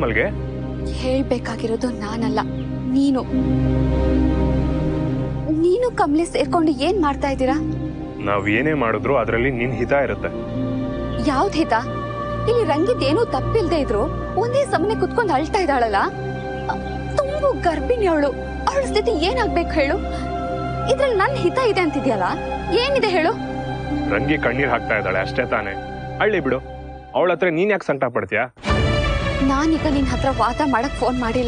ಮಲ್ಗೆ ಹೇಳ್ಬೇಕಾಗಿರೋದು ನಾನಲ್ಲ ನೀನು ನೀನು ಕಮಲಿ ಸೇರ್ಕೊಂಡು ಏನ್ ಮಾಡ್ತಾ ಇದ್ದೀರಾ ನಾವ್ ಏನೇ ಮಾಡಿದ್ರು ಅದ್ರಲ್ಲಿ ನಿನ್ ಹಿತ ಇರುತ್ತೆ ಯಾವ್ದ್ ಹಿತ ಇಲ್ಲಿ ರಂಗಿದ್ ಏನೂ ತಪ್ಪಿಲ್ದೆ ಇದ್ರು ಒಂದೇ ಸಮನೆ ಕುತ್ಕೊಂಡು ಅಳ್ತಾ ಇದ್ದಾಳಲ್ಲ ಅ, ತುಂಬು ಗರ್ಭಿಣಿ ಅವಳು ಅವಳ ಸ್ಥಿತಿ ಏನಾಗ್ಬೇಕು ಹೇಳು ಇದ್ರಲ್ಲಿ ನನ್ ಹಿತ ಇದೆ ಅಂತಿದ್ಯಲ್ಲ ಏನಿದೆ ಹೇಳು ರಂಗಿ ಕಣ್ಣೀರ್ ಹಾಕ್ತಾ ಇದ್ದಾಳೆ ಅಷ್ಟೇ ತಾನೇ ಹಳ್ಳಿ ಬಿಡು ಅವಳ ಹತ್ರ ನೀನ್ ಯಾಕೆ ಸಂಕಟ ಪಡ್ತೀಯಾ ನಾನೀಗ ನಿನ್ ಹತ್ರ ವಾದ ಮಾಡಕ್ ಫೋನ್ ಮಾಡಿಲ್ಲ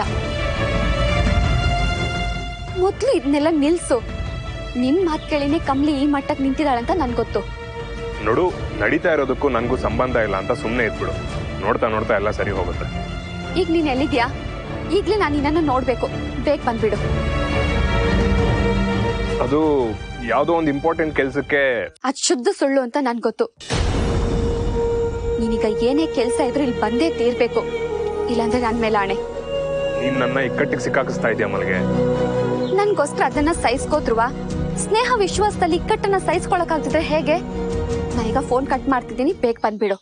ಮೊದ್ಲು ಇದನ್ನೆಲ್ಲ ನಿಲ್ಸು ನಿನ್ ಮಾತ್ ಕೇಳಿನೇ ಕಮ್ಲಿ ಈ ಮಟ್ಟಕ್ ನಿಂತಿದ್ದಾಳಂತ ನನ್ ಗೊತ್ತು ನೋಡು ನಡೀತಾ ಇರೋದಕ್ಕೂ ನನ್ಗೂ ಸಂಬಂಧ ಇಲ್ಲ ಅಂತ ಸುಮ್ನೆ ಇದ್ಬಿಡು ನೋಡ್ತಾ ನೋಡ್ತಾ ಎಲ್ಲ ಸರಿ ಹೋಗುತ್ತೆ ಈಗ ನೀನ್ ಎಲ್ಲಿದ್ಯಾ ಈಗ್ಲೇ ನಾನು ನಿನ್ನನ್ನು ನೋಡ್ಬೇಕು ಬೇಗ ಬಂದ್ಬಿಡು ಅದು ಯಾವ್ದೋ ಒಂದು ಇಂಪಾರ್ಟೆಂಟ್ ಕೆಲ್ಸಕ್ಕೆ ಅದ್ ಶುದ್ಧ ಸುಳ್ಳು ಅಂತ ನನ್ ಗೊತ್ತು ನೀನೀಗ ಏನೇ ಕೆಲ್ಸ ಇದ್ರು ಇಲ್ಲಿ ಬಂದೇ ತೀರ್ಬೇಕು ಇಲ್ಲಾಂದ್ರೆ ನನ್ ಮೇಲೆ ಆಣೆ ನೀನ್ ನನ್ನ ಇಕ್ಕಟ್ಟಿಗೆ ಸಿಕ್ಕಾಕಿಸ್ತಾ ಇದೆಯಾ ಮಲ್ಗೆ ನನ್ಗೋಸ್ಕರ ಅದನ್ನ ಸಹಿಸ್ಕೋತ್ರುವ ಸ್ನೇಹ ವಿಶ್ವಾಸದಲ್ಲಿ ಇಕ್ಕಟ್ಟನ್ನ ಸಹಿಸ್ಕೊಳಕ್ಕಾಗ್ತಿದ್ರೆ ಹೇಗೆ ನಾ ಈಗ ಫೋನ್ ಕಟ್ ಮಾಡ್ತಿದ್ದೀನಿ ಬೇಗ ಬಂದ್ಬಿಡು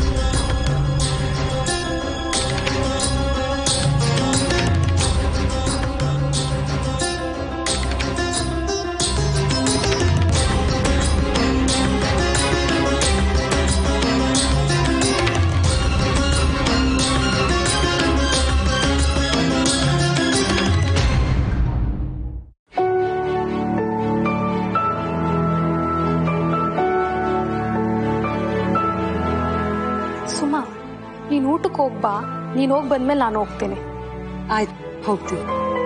ಸುಮಾ ನೀನ್ ಊಟಕ್ಕೆ ಹೋಗ್ಬಾ ನೀನ್ ಹೋಗ್ ಬಂದ್ಮೇಲೆ ನಾನು ಹೋಗ್ತೀನಿ ಆಯ್ತು ಹೋಗ್ತೀನಿ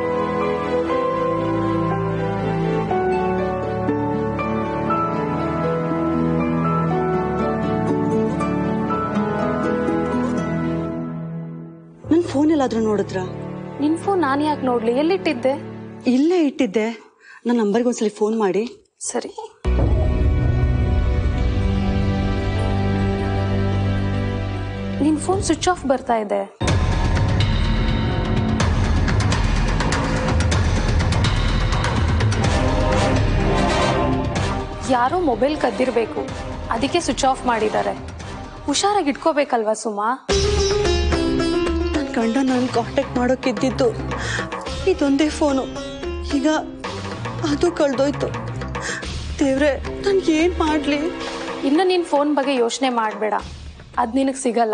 ನನ್ನ ಫೋನ್ ಎಲ್ಲಾದ್ರೂ ನೋಡಿದ್ರಾ ನಿನ್ ಫೋನ್ ನಾನು ಯಾಕೆ ನೋಡ್ಲಿ ಎಲ್ಲಿಟ್ಟಿದ್ದೆ ಇಲ್ಲೇ ಇಟ್ಟಿದ್ದೆ ನನ್ನ ನಂಬರ್ಗೆ ಒಂದ್ಸಲಿ ಫೋನ್ ಮಾಡಿ ಸರಿ ನಿನ್ ಫೋನ್ ಸ್ವಿಚ್ ಆಫ್ ಬರ್ತಾ ಇದೆ ಯಾರೋ ಮೊಬೈಲ್ ಕದ್ದಿರ್ಬೇಕು ಅದಕ್ಕೆ ಸ್ವಿಚ್ ಆಫ್ ಮಾಡಿದ್ದಾರೆ ಹುಷಾರಾಗಿ ಇಟ್ಕೋಬೇಕಲ್ವಾ ಸುಮಾ ನನ್ನ ಗಂಡ ನಾನು ಕಾಂಟ್ಯಾಕ್ಟ್ ಮಾಡೋಕ್ಕಿದ್ದಿದ್ದು ಇದೊಂದೇ ಫೋನು ಈಗ ಅದು ಕಳ್ದೋಯ್ತು ದೇವ್ರೆ ನನ್ಗೆ ಏನ್ ಮಾಡ್ಲಿ ಇನ್ನು ನಿನ್ ಫೋನ್ ಬಗ್ಗೆ ಯೋಚನೆ ಮಾಡಬೇಡ ಅದ್ ನಿನಗ್ ಸಿಗಲ್ಲ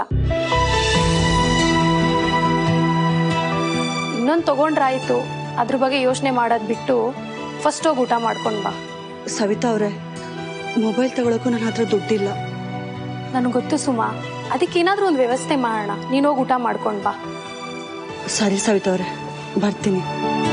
ಇನ್ನೊಂದು ತಗೊಂಡ್ರಾಯ್ತು ಅದ್ರ ಬಗ್ಗೆ ಯೋಚನೆ ಮಾಡೋದ್ ಬಿಟ್ಟು ಫಸ್ಟ್ ಹೋಗಿ ಊಟ ಮಾಡ್ಕೊಂಡ್ ಬಾ ಸವಿತಾ ಅವ್ರೆ ಮೊಬೈಲ್ ತಗೊಳಕ್ಕೂ ನನ್ನ ಹತ್ರ ದುಡ್ಡಿಲ್ಲ ನನಗೆ ಗೊತ್ತು ಸುಮಾ ಅದಕ್ಕೆ ಏನಾದ್ರೂ ಒಂದು ವ್ಯವಸ್ಥೆ ಮಾಡೋಣ ನೀನ್ ಹೋಗಿ ಊಟ ಮಾಡ್ಕೊಂಡ್ ಬಾ ಸರಿ ಸವಿತಾ ಅವ್ರೆ ಬರ್ತೀನಿ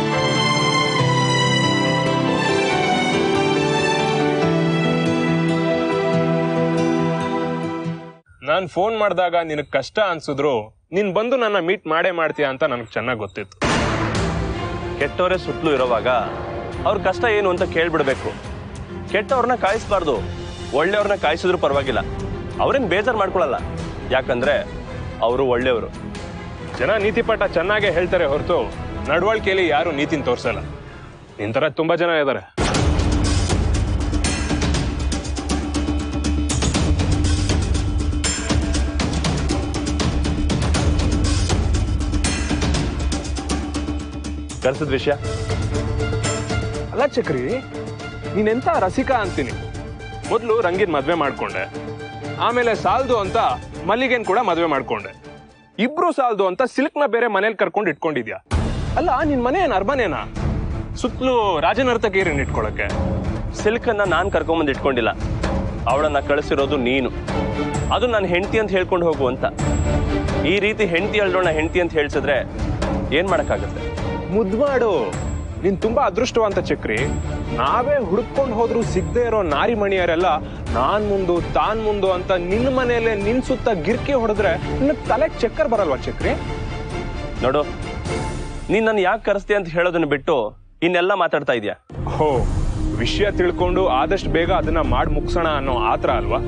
ನಾನ್ ಫೋನ್ ಮಾಡಿದಾಗ ನಿನಗ್ ಕಷ್ಟ ಅನ್ಸಿದ್ರು ನೀನ್ ಬಂದು ನನ್ನ ಮೀಟ್ ಮಾಡೇ ಮಾಡ್ತೀಯ ಅಂತ ನನಗೆ ಚೆನ್ನಾಗಿ ಗೊತ್ತಿತ್ತು ಕೆಟ್ಟವರೇ ಸುತ್ತಲೂ ಇರೋವಾಗ ಅವ್ರ ಕಷ್ಟ ಏನು ಅಂತ ಕೇಳ್ಬಿಡ್ಬೇಕು ಕೆಟ್ಟವ್ರನ್ನ ಕಾಯಿಸ್ಬಾರ್ದು ಒಳ್ಳೆಯವ್ರನ್ನ ಕಾಯಿಸಿದ್ರು ಪರವಾಗಿಲ್ಲ ಅವ್ರೇನ್ ಬೇಜಾರ್ ಮಾಡ್ಕೊಳಲ್ಲ ಯಾಕಂದ್ರೆ ಅವರು ಒಳ್ಳೆಯವರು ಜನ ನೀತಿ ಪಾಠ ಚೆನ್ನಾಗೇ ಹೇಳ್ತಾರೆ ಹೊರತು ನಡವಳಿಕೆಯಲ್ಲಿ ಯಾರು ನೀತಿನ ತೋರ್ಸಲ್ಲ ನಿನ್ ತರ ತುಂಬಾ ಜನ ಇದಾರೆ ಕರ್ಸದ್ ವಿಷಯ ಅಲ್ಲ ಚಕ್ರಿ ನೀನೆಂತ ರಸಿಕ ಅಂತೀನಿ ಮೊದ್ಲು ರಂಗಿನ್ ಮದ್ವೆ ಮಾಡ್ಕೊಂಡೆ ಆಮೇಲೆ ಸಾಲ್ದು ಅಂತ ಮಲ್ಲಿಗೆನ್ ಕೂಡ ಮದ್ವೆ ಮಾಡ್ಕೊಂಡೆ ಇಬ್ರು ಸಾಲ್ದು ಅಂತ ಸಿಲ್ಕ್ನ ಬೇರೆ ಮನೇಲಿ ಕರ್ಕೊಂಡು ಇಟ್ಕೊಂಡಿದ್ಯಾ ಅಲ್ಲ ನಿನ್ ಮನೆ ಏನ್ ಅರ್ಮನೇನಾ ಸುತ್ತಲೂ ರಾಜನರ್ತಕೀರನ್ ಇಟ್ಕೊಳಕ್ಕೆ ಸಿಲ್ಕನ್ನ ನಾನ್ ಕರ್ಕೊಂಬಂದ್ ಇಟ್ಕೊಂಡಿಲ್ಲ ಅವಳನ್ನ ಕಳಿಸಿರೋದು ನೀನು ಅದು ನನ್ನ ಹೆಂಡತಿ ಅಂತ ಹೇಳ್ಕೊಂಡು ಹೋಗು ಅಂತ ಈ ರೀತಿ ಹೆಂಡತಿ ಅಲ್ಡೋಣ ಹೆಂಡತಿ ಅಂತ ಹೇಳ್ಸಿದ್ರೆ ಏನ್ ಮಾಡಕ್ಕಾಗತ್ತೆ ಮುದ್ಮಾಡು ನೀನ್ ತುಂಬಾ ಅದೃಷ್ಟವಂತ ಚಕ್ರಿ ನಾವೇ ಹುಡುಕೊಂಡು ಹೋದ್ರು ಸಿಗದೆ ಇರೋ ನಾರಿ ಮಣಿಯರೆಲ್ಲ ನಾನ್ ಮುಂದು ತಾನ್ ಮುಂದು ಅಂತ ನಿನ್ನ ಮನೆಯಲ್ಲೇ ನಿನ್ ಸುತ್ತ ಗಿರ್ಕಿ ಹೊಡೆದ್ರೆ ನಿನ್ನ ತಲೆ ಚಕ್ಕರ್ ಬರಲ್ವಾ ಚಕ್ರಿ ನೋಡು ನೀನ್ ನನ್ನ ಯಾಕೆ ಕರೆಸ್ತಿ ಅಂತ ಹೇಳೋದನ್ನ ಬಿಟ್ಟು ಇನ್ನೆಲ್ಲ ಮಾತಾಡ್ತಾ ಇದೀಯ ಹೋ ವಿಷಯ ತಿಳ್ಕೊಂಡು ಆದಷ್ಟು ಬೇಗ ಅದನ್ನ ಮಾಡಿ ಮುಗ್ಸೋಣ ಅನ್ನೋ ಆತರ ಅಲ್ವಾ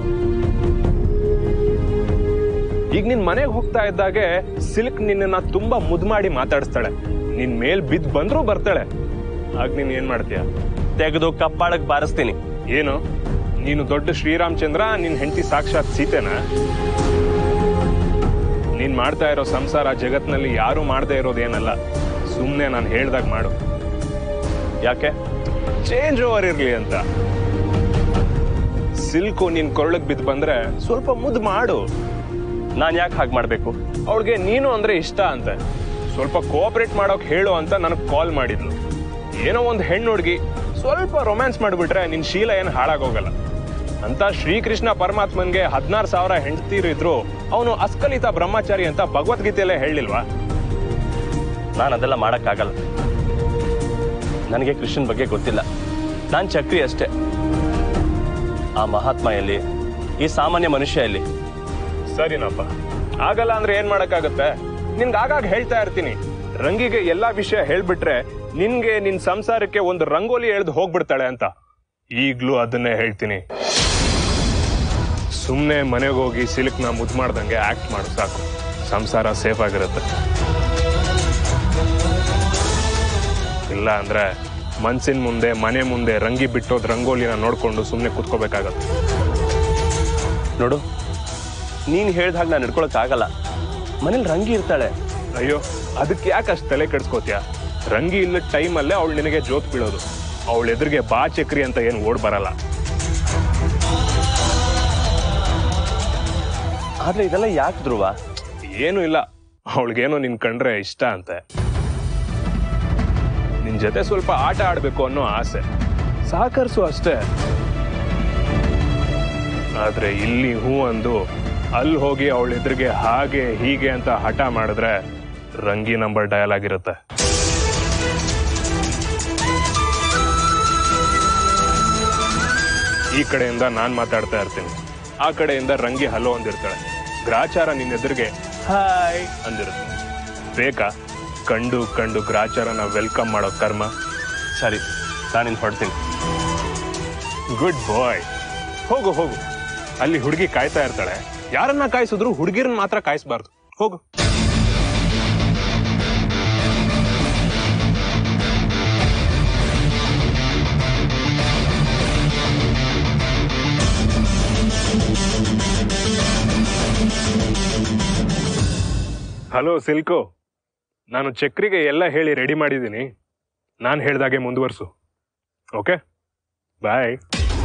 ಈಗ ನಿನ್ ಮನೆಗೆ ಹೋಗ್ತಾ ಇದ್ದಾಗೆ ಸಿಲ್ಕ್ ನಿನ್ನನ್ನ ತುಂಬಾ ಮುದ್ ಮಾಡಿ ಮಾತಾಡಿಸ್ತಾಳೆ ನಿನ್ ಮೇಲ್ ಬಿದ್ದು ಬಂದ್ರೂ ಬರ್ತಾಳೆ ಆಗ ನೀನ್ ಏನ್ ಮಾಡ್ತೀಯ ತೆಗೆದು ಕಪ್ಪಾಳಕ್ ಬಾರಿಸ್ತೀನಿ ಏನು ನೀನು ದೊಡ್ಡ ಶ್ರೀರಾಮಚಂದ್ರ ನಿನ್ ಹೆಂಡತಿ ಸಾಕ್ಷಾತ್ ಸೀತೆನಾ ನೀನ್ ಮಾಡ್ತಾ ಇರೋ ಸಂಸಾರ ಜಗತ್ನಲ್ಲಿ ಯಾರು ಮಾಡದೇ ಇರೋದೇನಲ್ಲ ಸುಮ್ಮನೆ ನಾನು ಹೇಳ್ದಾಗ ಮಾಡು ಯಾಕೆ ಚೇಂಜ್ ಓವರ್ ಇರ್ಲಿ ಅಂತ ಸಿಲ್ಕು ನಿನ್ ಕೊರಳಗ್ ಬಿದ್ದು ಬಂದ್ರೆ ಸ್ವಲ್ಪ ಮುದ್ದು ಮಾಡು ನಾನು ಯಾಕೆ ಹಾಗೆ ಮಾಡಬೇಕು ಅವಳಿಗೆ ನೀನು ಅಂದ್ರೆ ಇಷ್ಟ ಅಂತ ಸ್ವಲ್ಪ ಕೋಆಪರೇಟ್ ಮಾಡೋಕ್ ಹೇಳು ಅಂತ ನನಗೆ ಕಾಲ್ ಮಾಡಿದ್ಲು ಏನೋ ಒಂದು ಹೆಣ್ಣು ಹುಡುಗಿ ಸ್ವಲ್ಪ ರೊಮ್ಯಾನ್ಸ್ ಮಾಡಿಬಿಟ್ರೆ ನಿನ್ ಶೀಲ ಏನು ಹಾಳಾಗೋಗಲ್ಲ ಅಂತ ಶ್ರೀಕೃಷ್ಣ ಪರಮಾತ್ಮನ್ಗೆ ಹದಿನಾರು ಸಾವಿರ ಹೆಂಡತಿರಿದ್ರು ಅವನು ಅಸ್ಕಲಿತ ಬ್ರಹ್ಮಚಾರಿ ಅಂತ ಭಗವದ್ಗೀತೆಯಲ್ಲೇ ಹೇಳಿಲ್ವಾ ನಾನು ಅದೆಲ್ಲ ಮಾಡೋಕ್ಕಾಗಲ್ಲ ನನಗೆ ಕೃಷ್ಣನ್ ಬಗ್ಗೆ ಗೊತ್ತಿಲ್ಲ ನಾನು ಚಕ್ರಿ ಅಷ್ಟೇ ಆ ಮಹಾತ್ಮ ಎಲ್ಲಿ ಈ ಸಾಮಾನ್ಯ ಮನುಷ್ಯ ಎಲ್ಲಿ ಸರಿನಪ್ಪ ಆಗಲ್ಲ ಅಂದ್ರೆ ಏನ್ ಮಾಡಕ್ಕಾಗತ್ತೆ ನಿನ್ಗೆ ಆಗಾಗ ಹೇಳ್ತಾ ಇರ್ತೀನಿ ರಂಗಿಗೆ ಎಲ್ಲಾ ವಿಷಯ ಹೇಳ್ಬಿಟ್ರೆ ನಿನ್ಗೆ ನಿನ್ ಸಂಸಾರಕ್ಕೆ ಒಂದು ರಂಗೋಲಿ ಎಳ್ದು ಹೋಗ್ಬಿಡ್ತಾಳೆ ಅಂತ ಈಗ್ಲೂ ಅದನ್ನೇ ಹೇಳ್ತೀನಿ ಸುಮ್ನೆ ಮನೆಗೆ ಹೋಗಿ ಸಿಲ್ಕ್ನ ಮುದ್ದು ಮಾಡ್ದಂಗೆ ಆಕ್ಟ್ ಮಾಡು ಸಾಕು ಸಂಸಾರ ಸೇಫ್ ಆಗಿರುತ್ತೆ ಇಲ್ಲ ಅಂದ್ರೆ ಮನ್ಸಿನ ಮುಂದೆ ಮನೆ ಮುಂದೆ ರಂಗಿ ಬಿಟ್ಟೋದ್ ರಂಗೋಲಿನ ನೋಡ್ಕೊಂಡು ಸುಮ್ನೆ ಕುತ್ಕೋಬೇಕಾಗತ್ತೆ ನೋಡು ನೀನು ಹೇಳ್ದ ಹಾಗೆ ನಾನು ನಡ್ಕೊಳಕ್ಕಾಗಲ್ಲ ಮನೇಲಿ ರಂಗಿ ಇರ್ತಾಳೆ ಅಯ್ಯೋ ಅದಕ್ಕೆ ಯಾಕೆ ಅಷ್ಟು ತಲೆ ಕೆಡಿಸ್ಕೋತೀಯ ರಂಗಿ ಇಲ್ಲದ ಟೈಮಲ್ಲೇ ಅವಳು ನಿನಗೆ ಜೋತ್ ಬೀಳೋದು ಅವಳ ಎದುರಿಗೆ ಬಾ ಚಕ್ರಿ ಅಂತ ಏನು ಓಡ್ ಬರಲ್ಲ ಆದ್ರೆ ಇದೆಲ್ಲ ಯಾಕೆ ಧ್ರುವ ಏನು ಇಲ್ಲ ಅವಳಿಗೇನೋ ನಿನ್ ಕಂಡ್ರೆ ಇಷ್ಟ ಅಂತೆ ನಿನ್ ಜೊತೆ ಸ್ವಲ್ಪ ಆಟ ಆಡ್ಬೇಕು ಅನ್ನೋ ಆಸೆ ಸಹಕರಿಸು ಅಷ್ಟೇ ಆದ್ರೆ ಇಲ್ಲಿ ಹೂ ಅಂದು ಅಲ್ಲಿ ಹೋಗಿ ಅವಳ ಎದುರಿಗೆ ಹಾಗೆ ಹೀಗೆ ಅಂತ ಹಠ ಮಾಡಿದ್ರೆ ರಂಗಿ ನಂಬರ್ ಡಯಲ್ ಆಗಿರುತ್ತೆ ಈ ಕಡೆಯಿಂದ ನಾನ್ ಮಾತಾಡ್ತಾ ಇರ್ತೀನಿ ಆ ಕಡೆಯಿಂದ ರಂಗಿ ಹಲೋ ಅಂದಿರ್ತಾಳೆ ಗ್ರಾಚಾರ ನಿನ್ನ ಎದುರಿಗೆ ಹಾಯ್ ಅಂದಿರುತ್ತೆ ಬೇಕಾ ಕಂಡು ಕಂಡು ಗ್ರಾಚಾರನ ವೆಲ್ಕಮ್ ಮಾಡೋ ಕರ್ಮ ಸರಿ ನಾನಿನ್ ಹೊಡ್ತೀನಿ ಗುಡ್ ಬಾಯ್ ಹೋಗು ಹೋಗು ಅಲ್ಲಿ ಹುಡುಗಿ ಕಾಯ್ತಾ ಇರ್ತಾಳೆ ಯಾರನ್ನ ಕಾಯಿಸಿದ್ರು ಹುಡುಗಿರನ್ನ ಮಾತ್ರ ಕಾಯಿಸ್ಬಾರ್ದು ಹೋಗು ಹಲೋ ಸಿಲ್ಕು ನಾನು ಚಕ್ರಿಗೆ ಎಲ್ಲ ಹೇಳಿ ರೆಡಿ ಮಾಡಿದ್ದೀನಿ ನಾನು ಹೇಳ್ದಾಗೆ ಮುಂದುವರ್ಸು ಓಕೆ ಬಾಯ್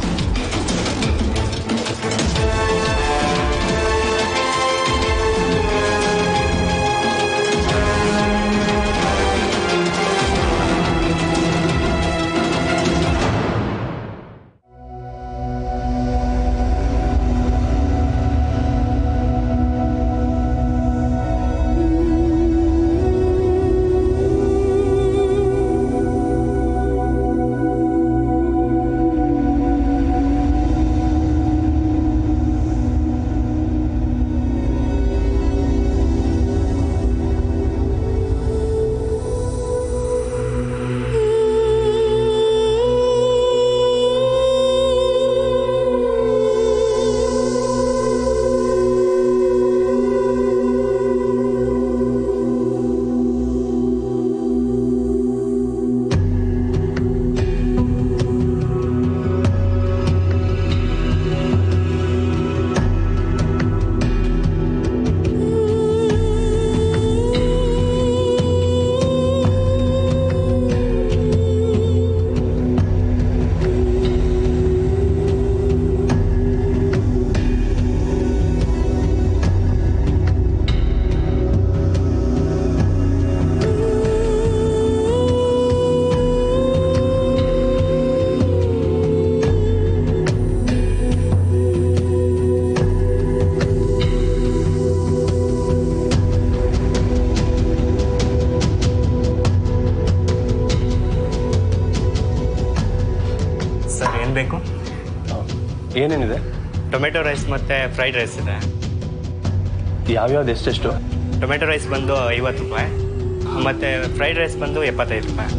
ಸರ್ ಏನು ಬೇಕು ಏನೇನಿದೆ ಟೊಮೆಟೊ ರೈಸ್ ಮತ್ತು ಫ್ರೈಡ್ ರೈಸ್ ಇದೆ ಯಾವ್ಯಾವ್ದು ಎಷ್ಟೆಷ್ಟು ಟೊಮೆಟೊ ರೈಸ್ ಬಂದು ಐವತ್ತು ರೂಪಾಯಿ ಮತ್ತು ಫ್ರೈಡ್ ರೈಸ್ ಬಂದು ಎಪ್ಪತ್ತೈದು ರೂಪಾಯಿ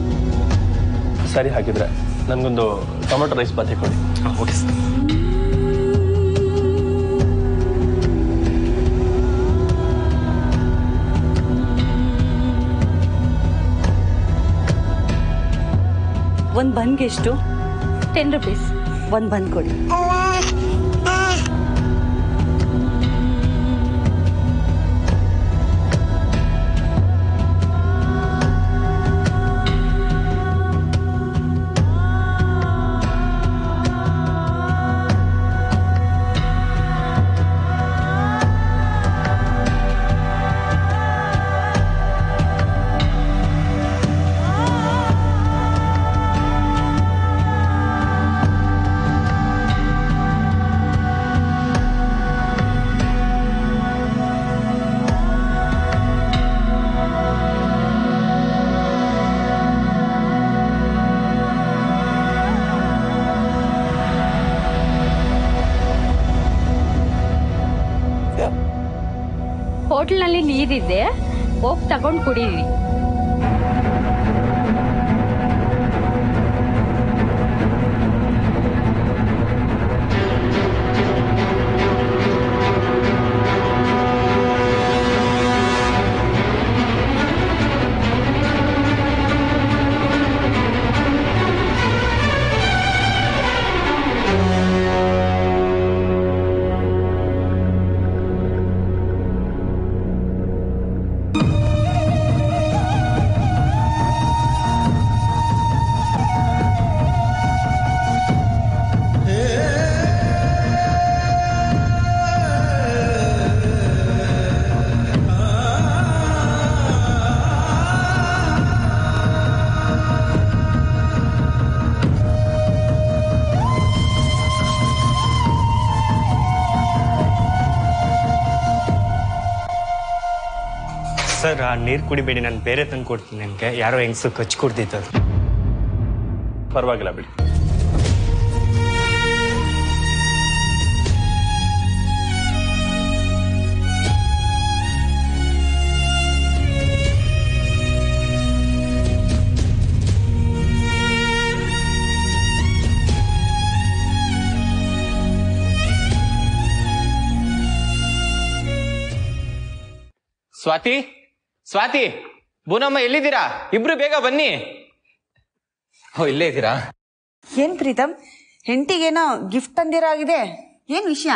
ಸರಿ ಹಾಗಿದ್ರೆ ನನಗೊಂದು ಟೊಮೆಟೊ ರೈಸ್ ಬಾತ್ ಕೊಡಿ ಹಾಂ ಓಕೆ ಸರ್ ಒಂದು ಬನ್ಗೆ ಎಷ್ಟು ಟೆನ್ ರುಪೀಸ್ ಒಂದು ಬನ್ ಕೊಡಿ ನೀರಿದೆ ಹೋಗಿ ತಗೊಂಡ್ ಕುಡೀರಿ ಸರ್ ಆ ನೀರು ಕುಡಿಬೇಡಿ ನಾನು ಬೇರೆ ತಂದು ಕೊಡ್ತೀನಿ ನನಗೆ ಯಾರೋ ಹೆಂಗಸು ಕಚ್ಚಿ ಕೊಡ್ತಿತ್ತು ಅದು ಪರವಾಗಿಲ್ಲ ಬಿಡಿ ಸ್ವಾತಿ ಸ್ವಾತಿ ಬೂನಮ್ಮ ಎಲ್ಲಿದ್ದೀರಾ ಇಬ್ರು ಬೇಗ ಬನ್ನಿ ಓ ಇಲ್ಲೇ ಇದ್ದೀರಾ ಏನ್ ಪ್ರೀತಮ್ ಹೆಂಡತಿಗೇನೋ ಗಿಫ್ಟ್ ತಂದಿರೋ ಆಗಿದೆ ಏನ್ ವಿಷಯ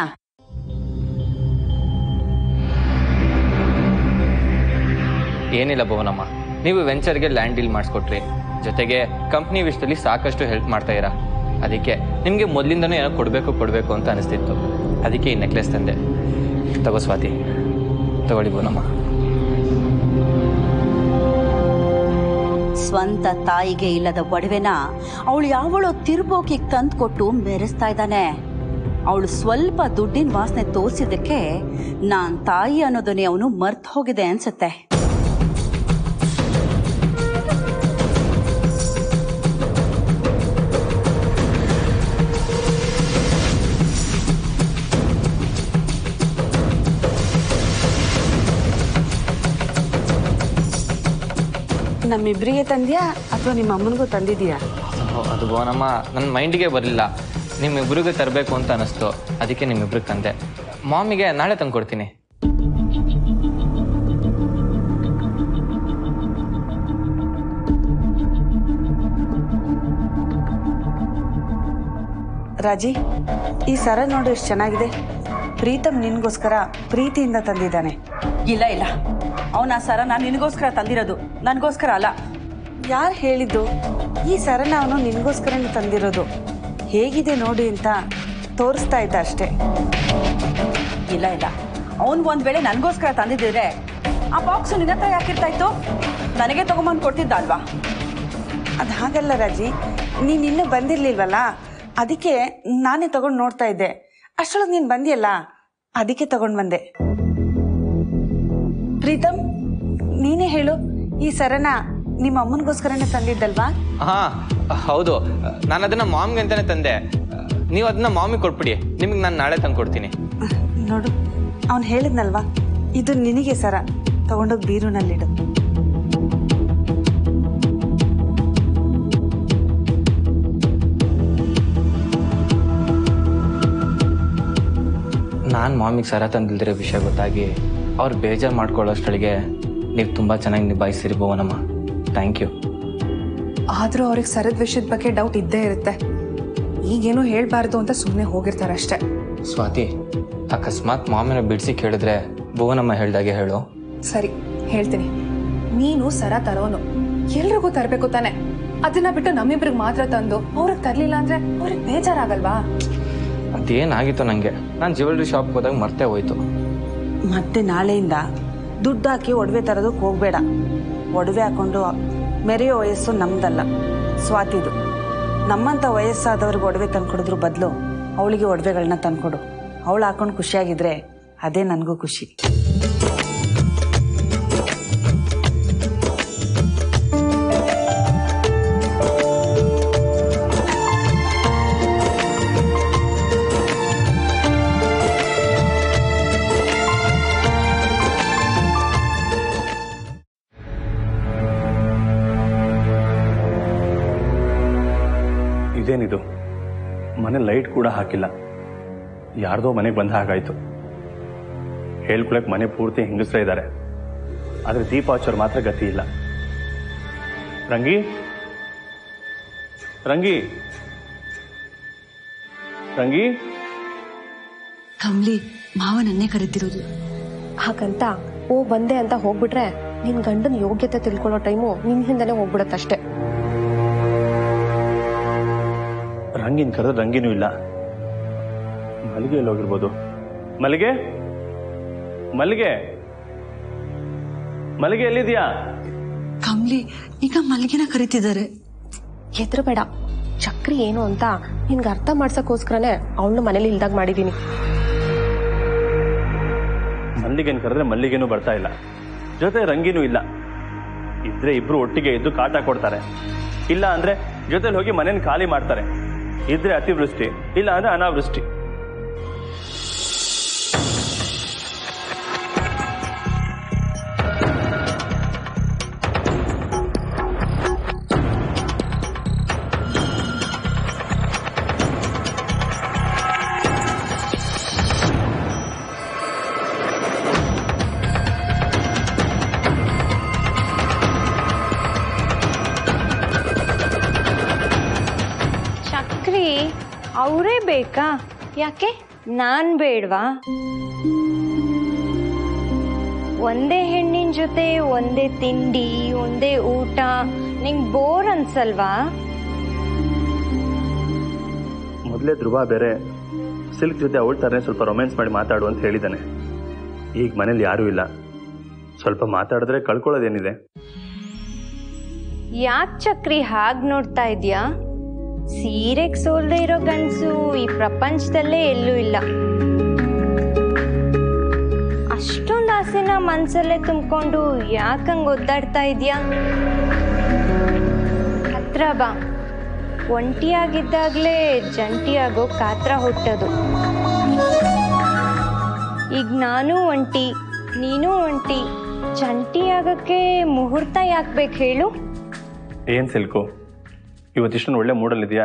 ಏನಿಲ್ಲ ಭುವನಮ್ಮ ನೀವು ವೆಂಚರ್ಗೆ ಲ್ಯಾಂಡ್ ಡೀಲ್ ಮಾಡಿಸ್ಕೊಟ್ರಿ ಜೊತೆಗೆ ಕಂಪ್ನಿ ವಿಷಯದಲ್ಲಿ ಸಾಕಷ್ಟು ಹೆಲ್ಪ್ ಮಾಡ್ತಾ ಇರಾ ಅದಕ್ಕೆ ನಿಮಗೆ ಮೊದಲಿಂದನೂ ಏನೋ ಕೊಡಬೇಕು ಕೊಡಬೇಕು ಅಂತ ಅನಿಸ್ತಿತ್ತು ಅದಕ್ಕೆ ಈ ನೆಕ್ಲೆಸ್ ತಂದೆ ತಗೋ ಸ್ವಾತಿ ತಗೊಳ್ಳಿ ಭುವನಮ್ಮ ಸ್ವಂತ ತಾಯಿಗೆ ಇಲ್ಲದ ಒಡವೆನ ಅವಳು ಯಾವಳೋ ತಿರುಬೋಕಿಗೆ ತಂದು ಕೊಟ್ಟು ಮೆರೆಸ್ತಾ ಇದ್ದಾನೆ ಅವಳು ಸ್ವಲ್ಪ ದುಡ್ಡಿನ ವಾಸನೆ ತೋರಿಸಿದ್ದಕ್ಕೆ ನಾನ್ ತಾಯಿ ಅನ್ನೋದನ್ನೇ ಅವನು ಮರ್ತ್ ಹೋಗಿದೆ ಅನ್ಸುತ್ತೆ ನಮ್ಮಿಬ್ರಿಗೆ ತಂದ್ಯಾ ಅಥವಾ ನಿಮ್ಮ ಅಮ್ಮನಿಗೂ ತಂದಿದ್ಯಾ ಓ, ಅದು ಭುವನಮ್ಮ ನನ್ನ ಮೈಂಡಿಗೆ ಬರಲಿಲ್ಲ ನಿಮ್ಮಿಬ್ರಿಗೂ ತರಬೇಕು ಅಂತ ಅನಿಸ್ತು ಅದಕ್ಕೆ ನಿಮ್ಮಿಬ್ರಿಗೆ ತಂದೆ ಮಾಮಿಗೆ ನಾಳೆ ತಂದು ಕೊಡ್ತೀನಿ ರಾಜಿ ಈ ಸರ ನೋಡು ಎಷ್ಟು ಚೆನ್ನಾಗಿದೆ ಪ್ರೀತಮ್ ನಿನ್ಗೋಸ್ಕರ ಪ್ರೀತಿಯಿಂದ ತಂದಿದ್ದಾನೆ ಇಲ್ಲ ಇಲ್ಲ ಅವನ ಸರ ನಾನು ನಿನಗೋಸ್ಕರ ತಂದಿರೋದು ನನಗೋಸ್ಕರ ಅಲ್ಲ ಯಾರು ಹೇಳಿದ್ದು ಈ ಸರನ ಅವನು ನಿನ್ಗೋಸ್ಕರನೇ ತಂದಿರೋದು ಹೇಗಿದೆ ನೋಡಿ ಅಂತ ತೋರಿಸ್ತಾ ಇದ್ದ ಅಷ್ಟೇ ಇಲ್ಲ ಇಲ್ಲ ಅವನು ಒಂದ್ ವೇಳೆ ನನಗೋಸ್ಕರ ತಂದಿದ್ದಿದ್ರೆ ಆ ಬಾಕ್ಸು ನಿನ್ನ ಹತ್ರ ಯಾಕಿರ್ತಾ ಇತ್ತು ನನಗೆ ತಗೊಂಬಂದು ಕೊಡ್ತಿದ್ದ ಅಲ್ವಾ ಅದು ಹಾಗಲ್ಲ ರಾಜಿ ನೀನು ಇನ್ನೂ ಬಂದಿರ್ಲಿಲ್ವಲ್ಲ ಅದಕ್ಕೆ ನಾನೇ ತಗೊಂಡು ನೋಡ್ತಾ ಇದ್ದೆ ಅಷ್ಟರೊಳಗೆ ನೀನು ಬಂದಿಯಲ್ಲ ಅದಕ್ಕೆ ತಗೊಂಡು ಬಂದೆ ಪ್ರೀತಮ್ ನೀನೇ ಹೇಳು ಈ ಸರನ ನಿಮ್ಮ ಅಮ್ಮನಿಗೋಸ್ಕರನೇ ತಂದಿದ್ದಲ್ವಾ ಹಾ ಹೌದು ನಾನು ಅದನ್ನ ಮಾಮ್ಗೆ ಅಂತಾನೆ ತಂದೆ ನೀವು ಅದನ್ನ ಮಾಮಿಗೆ ಕೊಟ್ಬಿಡಿ ನಿಮಗೆ ನಾನು ನಾಳೆ ತಂದು ಕೊಡ್ತೀನಿ ನೋಡು ಅವನು ಹೇಳಿದ್ನಲ್ವಾ ಇದು ನಿನಗೆ ಸರ ತಗೊಂಡೋಗಿ ಬೀರುನಲ್ಲಿಡು ನಾನು ಮಾಮಿಗೆ ಸರ ತಂದಿಲ್ದಿರೋ ವಿಷಯ ಗೊತ್ತಾಗಿ ಅವ್ರು ಬೇಜಾರು ಮಾಡ್ಕೊಳ್ಳೋಷ್ಟಳಿಗೆ ನೀವು ತುಂಬ ಚೆನ್ನಾಗಿ ನಿಭಾಯಿಸಿರಿ ಭುವನಮ್ಮ ಥ್ಯಾಂಕ್ ಯು ಆದ್ರೂ ಅವ್ರಿಗೆ ಸರದ ವಿಷಯದ ಬಗ್ಗೆ ಡೌಟ್ ಇದ್ದೇ ಇರುತ್ತೆ ಈಗೇನು ಹೇಳ್ಬಾರ್ದು ಅಂತ ಸುಮ್ಮನೆ ಹೋಗಿರ್ತಾರೆ ಅಷ್ಟೇ ಸ್ವಾತಿ ಅಕಸ್ಮಾತ್ ಮಾಮಿನ ಬಿಡಿಸಿ ಕೇಳಿದ್ರೆ ಭುವನಮ್ಮ ಹೇಳ್ದಾಗೆ ಹೇಳು ಸರಿ ಹೇಳ್ತೀನಿ ನೀನು ಸರ ತರೋನು ಎಲ್ರಿಗೂ ತರಬೇಕು ತಾನೆ ಅದನ್ನ ಬಿಟ್ಟು ನಮ್ಮಿಬ್ರಿಗೆ ಮಾತ್ರ ತಂದು ಅವ್ರಿಗೆ ತರ್ಲಿಲ್ಲ ಅಂದ್ರೆ ಅವ್ರಿಗೆ ಬೇಜಾರಾಗಲ್ವಾ ಅದೇನಾಗಿತ್ತು ನನಗೆ ನಾನು ಜ್ಯುವೆಲ್ರಿ ಶಾಪ್ಗೆ ಹೋದಾಗ ಮರ್ತೇ ಹೋಯ್ತು ಮತ್ತೆ ನಾಳೆಯಿಂದ ದುಡ್ಡು ಹಾಕಿ ಒಡವೆ ತರೋದಕ್ಕೆ ಹೋಗ್ಬೇಡ ಒಡವೆ ಹಾಕೊಂಡು ಮೆರೆಯೋ ವಯಸ್ಸು ನಮ್ದಲ್ಲ ಸ್ವಾತಿದು ನಮ್ಮಂಥ ವಯಸ್ಸಾದವ್ರಿಗೆ ಒಡವೆ ತಂದ್ಕೊಡಿದ್ರು ಬದಲು ಅವಳಿಗೆ ಒಡವೆಗಳನ್ನ ತಂದ್ಕೊಡು ಅವಳು ಹಾಕೊಂಡು ಖುಷಿಯಾಗಿದ್ರೆ ಅದೇ ನನಗೂ ಖುಷಿ ಇದೇನಿದು ಮನೆ ಲೈಟ್ ಕೂಡ ಹಾಕಿಲ್ಲ ಯಾರ್ದೋ ಮನೆಗೆ ಬಂದ ಹಾಗಾಯ್ತು ಹೇಳ್ಕೊಳಕ್ ಮನೆ ಪೂರ್ತಿ ಹೆಂಗಸ್ರೇ ಇದ್ದಾರೆ ಆದ್ರೆ ದೀಪ ಹಚ್ಚೋರ್ ಮಾತ್ರ ಗತಿ ಇಲ್ಲ ರಂಗಿ ರಂಗಿ ರಂಗಿ ಕಮ್ಲಿ ಮಾವ ನನ್ನೇ ಕರೆದಿರೋದು ಹಾಗಂತ ಓ ಬಂದೆ ಅಂತ ಹೋಗ್ಬಿಟ್ರೆ ನಿನ್ ಗಂಡನ ಯೋಗ್ಯತೆ ತಿಳ್ಕೊಳ್ಳೋ ಟೈಮು ನಿನ್ ಹಿಂದೆನೆ ಹೋಗ್ಬಿಡತ್ತಷ್ಟೇ ರಂಗಿನ್ ಕರೆದ್ರೆ ರಂಗಿನೂ ಇಲ್ಲ ಮಲ್ಲಿಗೆ ಎಲ್ಲಿ ಹೋಗಿರ್ಬೋದು ಮಲ್ಲಿಗೆ ಮಲ್ಲಿಗೆ ಮಲ್ಲಿಗೆ ಎಲ್ಲಿದ್ಯಾ ಕಮ್ಲಿ ಈಗ ಮಲ್ಲಿಗೆನ ಕರೀತಿದ್ದಾರೆ ಹೆದ್ರ ಬೇಡ ಚಕ್ರಿ ಏನು ಅಂತ ನಿನ್ಗೆ ಅರ್ಥ ಮಾಡ್ಸಕ್ಕೋಸ್ಕರನೇ ಅವಳು ಮನೇಲಿ ಇಲ್ದಾಗ ಮಾಡಿದೀನಿ ಮಲ್ಲಿಗೆನ್ ಕರೆದ್ರೆ ಮಲ್ಲಿಗೆನೂ ಬರ್ತಾ ಇಲ್ಲ ಜೊತೆ ರಂಗಿನೂ ಇಲ್ಲ ಇದ್ರೆ ಇಬ್ರು ಒಟ್ಟಿಗೆ ಇದ್ದು ಕಾಟ ಕೊಡ್ತಾರೆ ಇಲ್ಲ ಅಂದ್ರೆ ಜೊತೆಲಿ ಹೋಗಿ ಮನೇನ ಖಾಲಿ ಮಾಡ್ತಾರೆ ಇದ್ರೆ ಅತಿವೃಷ್ಟಿ ಇಲ್ಲ ಅಂದ್ರೆ ಅನಾವೃಷ್ಟಿ ಚಕ್ರಿ ಅವರೇ ಬೇಕಾ ಯಾಕೆ ನಾನ್ ಬೇಡ್ವಾ ಒಂದೇ ಹೆಣ್ಣಿನ ಜೊತೆ ಒಂದೇ ತಿಂಡಿ ಒಂದೇ ಊಟ ನಿಂಗ್ ಬೋರ್ ಅನ್ಸಲ್ವಾ ಮೊದಲೇ ಧ್ರುವ ಬೇರೆ ಸಿಲ್ಕ್ ಜೊತೆ ಅವಳ ತರನೇ ಸ್ವಲ್ಪ ರೊಮ್ಯಾನ್ಸ್ ಮಾಡಿ ಮಾತಾಡು ಅಂತ ಹೇಳಿದ್ದಾನೆ ಈಗ ಮನೇಲಿ ಯಾರೂ ಇಲ್ಲ ಸ್ವಲ್ಪ ಮಾತಾಡಿದ್ರೆ ಕಳ್ಕೊಳ್ಳೋದೇನಿದೆ ಯಾಕ್ ಚಕ್ರಿ ಹಾಗ್ ನೋಡ್ತಾ ಇದ್ಯಾ ಸೀರೆಗ್ ಸೋಲ್ದೇ ಇರೋ ಗಂಡ್ಸು ಈ ಪ್ರಪಂಚದಲ್ಲೇ ಎಲ್ಲೂ ಇಲ್ಲ ಅಷ್ಟೊಂದು ಆಸೆನ ಮನ್ಸಲ್ಲೇ ತುಂಬಿಕೊಂಡು ಯಾಕಂಗ್ ಒದ್ದಾಡ್ತಾ ಇದ್ಯಾ ಹತ್ರ ಬಾ ಒಂಟಿಯಾಗಿದ್ದಾಗ್ಲೇ ಜಂಟಿಯಾಗೋ ಕಾತ್ರ ಹುಟ್ಟೋದು ಈಗ ನಾನು ಒಂಟಿ ನೀನು ಒಂಟಿ ಜಂಟಿಯಾಗಕ್ಕೆ ಮುಹೂರ್ತ ಯಾಕೆ ಬೇಕು ಹೇಳು ಏನ್ ಸಿಲ್ಕು ಇವತ್ತಿಷ್ಟೊಂದು ಒಳ್ಳೆ ಮೂಡಲ್ಲಿದೆಯಾ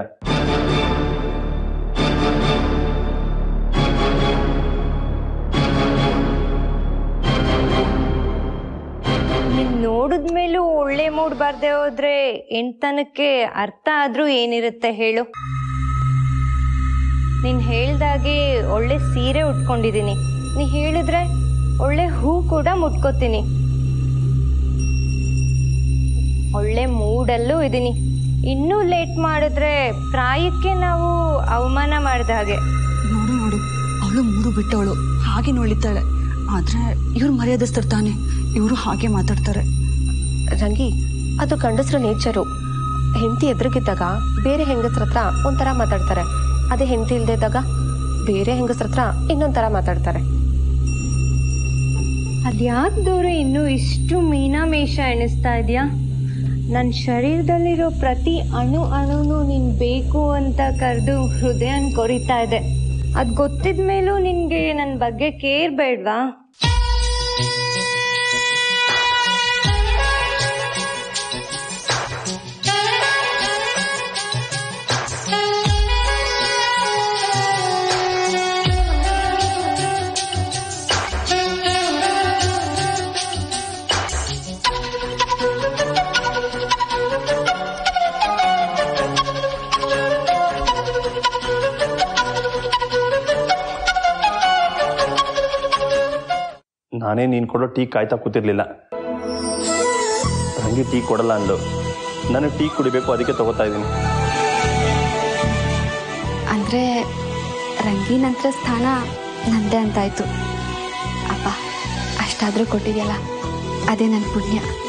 ನಿನ್ ನೋಡಿದ್ಮೇಲೂ ಒಳ್ಳೆ ಮೂಡ್ ಬರ್ದೆ ಹೋದ್ರೆ ಎಂತನಕ್ಕೆ ಅರ್ಥ ಆದ್ರೂ ಏನಿರುತ್ತೆ ಹೇಳು ನೀನ್ ಹೇಳ್ದಾಗೆ ಒಳ್ಳೆ ಸೀರೆ ಉಟ್ಕೊಂಡಿದೀನಿ ನೀ ಹೇಳಿದ್ರೆ ಒಳ್ಳೆ ಹೂ ಕೂಡ ಮುಟ್ಕೋತೀನಿ ಒಳ್ಳೆ ಮೂಡಲ್ಲೂ ಇದೀನಿ ಇನ್ನೂ ಲೇಟ್ ಮಾಡಿದ್ರೆ ಪ್ರಾಯಕ್ಕೆ ನಾವು ಅವಮಾನ ಮಾಡ್ದ ಹಾಗೆ ನೋಡು ನೋಡು ಅವಳು ಮೂರು ಬಿಟ್ಟವಳು ಹಾಗೆ ನೋಡಿದ್ದಾಳೆ ಆದ್ರೆ ಇವ್ರು ಮರ್ಯಾದಸ್ತರ್ ತಾನೆ ಇವರು ಹಾಗೆ ಮಾತಾಡ್ತಾರೆ ರಂಗಿ ಅದು ಗಂಡಸ್ರ ನೇಚರು ಹೆಂಡತಿ ಎದುರುಗಿದ್ದಾಗ ಬೇರೆ ಹೆಂಗಸ್ರ ಹತ್ರ ಒಂಥರ ಮಾತಾಡ್ತಾರೆ ಅದೇ ಹೆಂಡತಿ ಇಲ್ದೇ ಇದ್ದಾಗ ಬೇರೆ ಹೆಂಗಸ್ರ ಹತ್ರ ಇನ್ನೊಂಥರ ಮಾತಾಡ್ತಾರೆ ಅದ್ಯಾಕ್ ದೂರ ಇನ್ನೂ ಇಷ್ಟು ಮೀನಾಮೇಷ ಎಣಿಸ್ತಾ ಇದೆಯಾ ನನ್ನ ಶರೀರದಲ್ಲಿರೋ ಪ್ರತಿ ಅಣು ಅಣುನು ನೀನ್ ಬೇಕು ಅಂತ ಕರೆದು ಹೃದಯನ್ ಕೊರಿತಾ ಇದೆ ಅದ್ ಗೊತ್ತಿದ ಮೇಲೂ ನಿನ್ಗೆ ನನ್ನ ಬಗ್ಗೆ ಕೇರ್ ಬೇಡ್ವಾ ನಾನೇ ನೀನ್ ಕೊಡೋ ಟೀ ಕಾಯ್ತಾ ಕೂತಿರ್ಲಿಲ್ಲ ರಂಗಿ ಟೀ ಕೊಡಲ್ಲ ಅಂದ್ಲು ನನಗೆ ಟೀ ಕುಡಿಬೇಕು ಅದಕ್ಕೆ ತಗೋತಾ ಇದ್ದೀನಿ ಅಂದ್ರೆ ರಂಗಿ ನಂತರ ಸ್ಥಾನ ನಂದೇ ಅಂತಾಯ್ತು ಅಪ್ಪ ಅಷ್ಟಾದ್ರೂ ಕೊಟ್ಟಿದ್ಯಲ್ಲ ಅದೇ ನನ್ನ ಪುಣ್ಯ